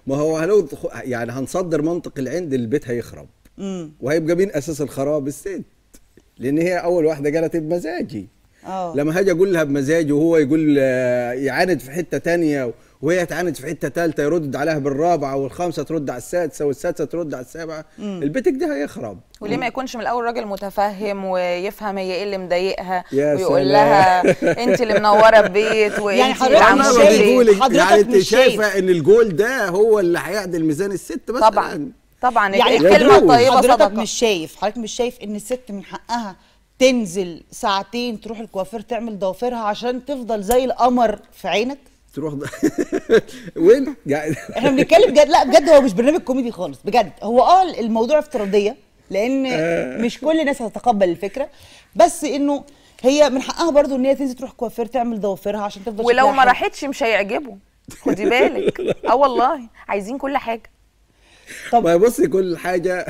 ما هو لو يعني هنصدر منطق العند البيت هيخرب امم وهيبقى مين اساس الخراب الست لان هي اول واحده قالت بمزاجي اه لما هاجي اقول لها بمزاجي وهو يقول آه، يعاند في حته تانية وهي تعاند في حته ثالثه يرد عليها بالرابعه والخامسه ترد على السادسه والسادسه ترد على السابعه البيت كده هيخرب وليه ما يكونش من الاول راجل متفهم ويفهم هي ايه اللي مضايقها يا ويقول سلام. لها انت اللي منوره البيت وانت يعني اللي حضرتك عامله مش انا شايف- البيت بقولك حضرتك يعني انت مش شايف. شايفه ان الجول ده هو اللي هيعدل ميزان الست مثلا طبعا طبعا يعني الكلمه يجوز. الطيبه حضرتك صدقه مش شايف حضرتك مش شايف ان الست من حقها تنزل ساعتين تروح الكوافير تعمل ضوافرها عشان تفضل زي القمر في عينك تروح ده وين يعني احنا بنتكلم بجد لا بجد هو مش برنامج كوميدي خالص بجد هو اه الموضوع افتراضيه لان مش كل الناس هتتقبل الفكره بس انه هي من حقها برضو ان هي تنزل تروح كوافير تعمل ضوافرها عشان تفضل ولو شكلها ما حلو. راحتش مش هيعجبه خدي بالك اه والله عايزين كل حاجه طب ما بصي كل حاجه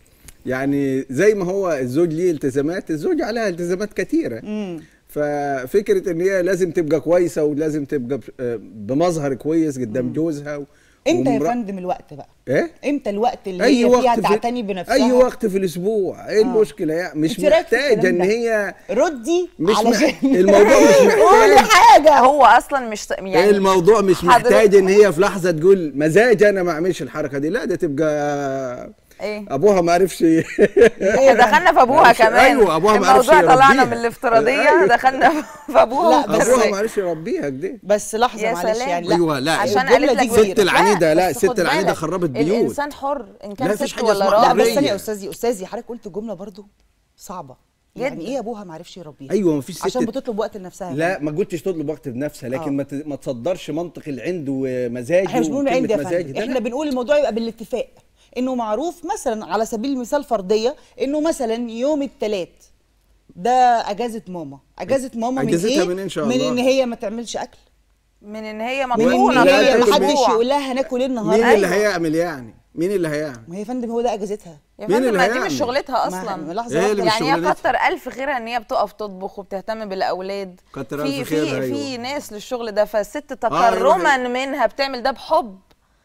يعني زي ما هو الزوج ليه التزامات الزوج عليها التزامات كتيره مم. ففكره ان هي لازم تبقى كويسه ولازم تبقى ب- آه، بمظهر كويس قدام جوزها و- امتى يا ومرا- فندم الوقت بقى ايه امتى الوقت اللي اي هي وقت فيها في تعتني بنفسها اي وقت في الاسبوع ايه آه. المشكله يعني مش انت رأيك في محتاجه الكلام ان ده؟ هي ردي مش علشان مح... الموضوع مش قولي محتاج حاجه هو اصلا مش يعني الموضوع مش حضرتك- محتاج ان هي في لحظه تقول مزاج انا ما اعملش الحركه دي لا ده تبقى ايه ابوها ما عرفش احنا دخلنا في ابوها معرفش- كمان أيوة، أبوها ما عرفش الموضوع طلعنا يربيها. من الافتراضيه أيوة. دخلنا في ابوها لا، بس- ابوها ما عرفش يربيها كده بس لحظه يا معلش سلام. يعني لا ايوه لا عشان الجملة قالت دي لك كبيرة. الست العنيده لا بس الست خد العنيده بالك، خربت بيوت الانسان حر ان كان لا، مفيش ست حاجة ولا اسمها لا راجل بس حرية. ثانيه يا استاذي استاذي حضرتك قلت جمله برضو صعبه يعني جدا. ايه ابوها ما عرفش يربيها ايوه مفيش ست عشان بتطلب وقت لنفسها يا لا فندم. ما قلتش تطلب وقت بنفسها لكن آه. ما ت- ما تصدرش منطق العند ومزاجه احنا مش بنقول وكلمة عندي يا مزاج فندم ده احنا لا. بنقول الموضوع يبقى بالاتفاق انه معروف مثلا على سبيل المثال فرضيه انه مثلا يوم الثلاث ده اجازه ماما اجازه ماما من أجازتها ايه من إيه إن شاء من الله؟ ان هي ما تعملش اكل من ان هي من ان مطحونه لا، هي طول تاكل محدش الاسبوع يقول لها هناكل ايه النهارده مين اللي أيوة. هيعمل يعني مين اللي هيعمل ما هي يا فندم هو ده اجازتها يا مين فندم اللي ما دي هيعمل؟ مش شغلتها ما- اصلا لحظه إيه اللي واحده مش يعني هي شغلتها؟ كتر الف خيرها ان هي بتقف تطبخ وبتهتم بالاولاد كتر في ألف في خيرها، في أيوة. ناس للشغل ده فالست أيوة. تكرما منها بتعمل ده بحب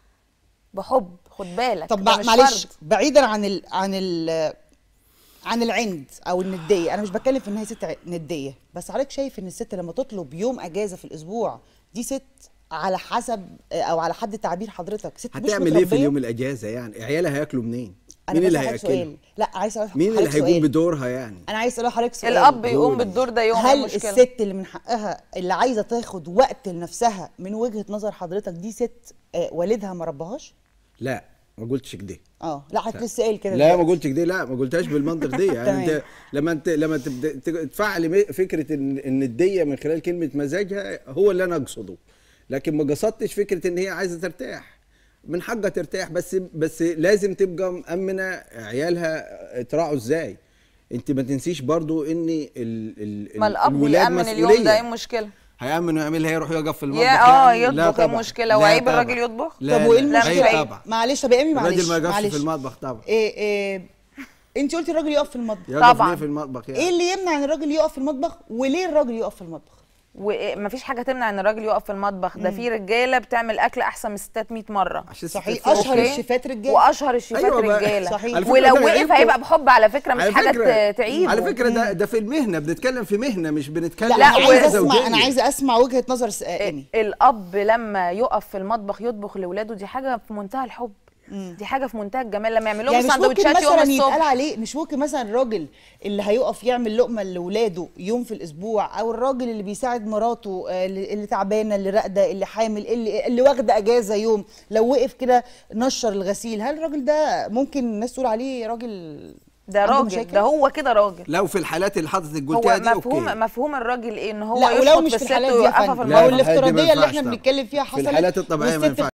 بحب خد بالك طب ده بع- مش معلش فرض. بعيدا عن ال عن ال عن العند او النديه انا مش بتكلم في ان هي ست ع- نديه بس حضرتك شايف ان الست لما تطلب يوم اجازه في الاسبوع دي ست على حسب او على حد تعبير حضرتك ست مش هتعمل ايه في متربية؟ اليوم الاجازه يعني عيالها هياكلوا منين أنا مين اللي بس هسألك هياكلهم سؤال. لا عايز اسال مين اللي حضرتك هيقوم سؤال. بدورها يعني انا عايز اسال حضرتك سؤال الاب يقوم قولي. بالدور ده يوم هل المشكله الست اللي من حقها اللي عايزه تاخد وقت لنفسها من وجهه نظر حضرتك دي ست آه، والدها ما ربهاش لا ما قلتش كده اه لا حضرتك لسه قايل كده لا ما دلوقتي. قلتش كده لا ما قلتهاش بالمنطق دي يعني تمام. انت لما انت لما تبدا ت- تفعل م- فكره ان ان الديه من خلال كلمه مزاجها هو اللي انا اقصده لكن ما قصدتش فكره ان هي عايزه ترتاح من حقها ترتاح بس بس لازم تبقى مأمنه عيالها تراعوا ازاي انت ما تنسيش برضو ان ال ال ما الاب الولاد يامن اليوم مسؤولية. ده ايه المشكله هيأمن ويعملها يروح يقف في المطبخ يا اه يعني؟ لا يطبخ ايه طبعا. المشكله لا وعيب طبعا. الراجل يطبخ لا طب وايه لا، لا، مش المشكله عيب. طبعا معلش طب يا امي معلش الراجل ما يقفش معلش في المطبخ طبعا إيه إيه انت قلتي الراجل يقف في المطبخ يقف طبعا. ليه في المطبخ يعني ايه اللي يمنع ان الراجل يقف في المطبخ وليه الراجل يقف في المطبخ ومفيش حاجه تمنع ان الراجل يقف في المطبخ ده في رجاله بتعمل اكل احسن من الستات 100 مره عشان صحيح الستات اشهر أوكي. الشيفات رجاله واشهر الشيفات أيوة بقى. رجاله صحيح. على فكرة ولو ده وقف عيبكم. هيبقى بحب على فكره مش على حاجه فكرة- ت- تعيبه على فكره ده ده في المهنه بنتكلم في مهنه مش بنتكلم لا, لا، انا في عايزه حاجة اسمع زوجية. انا عايزه اسمع وجهه نظر س- ايمي الاب لما يقف في المطبخ يطبخ لاولاده دي حاجه في منتهى الحب دي حاجه في منتهى الجمال لما يعمل لهم يعني مش ممكن سندوتشات يوم مثلا يتقال الصبح عليه مش ممكن مثلا الراجل اللي هيقف يعمل لقمه لاولاده يوم في الاسبوع او الراجل اللي بيساعد مراته آه، اللي اللي تعبانه اللي راقده اللي حامل اللي اللي واخده اجازه يوم لو وقف كده نشر الغسيل هل الراجل ده ممكن الناس تقول عليه راجل ده عنده راجل مشاكل؟ ده هو كده راجل لو في الحالات اللي حضرتك هو قلتها دي مفهوم اوكي مفهوم الراجل ايه ان هو لا ولو يشخط مش في في الست الحالات دي يا ويوقفها في فندم لا، لو في الحالات دي ما المطبخ الافتراضيه اللي ينفعش احنا طبعا. بنتكلم فيها في حصلت الحالات الطبيعية ما والست ينفعش.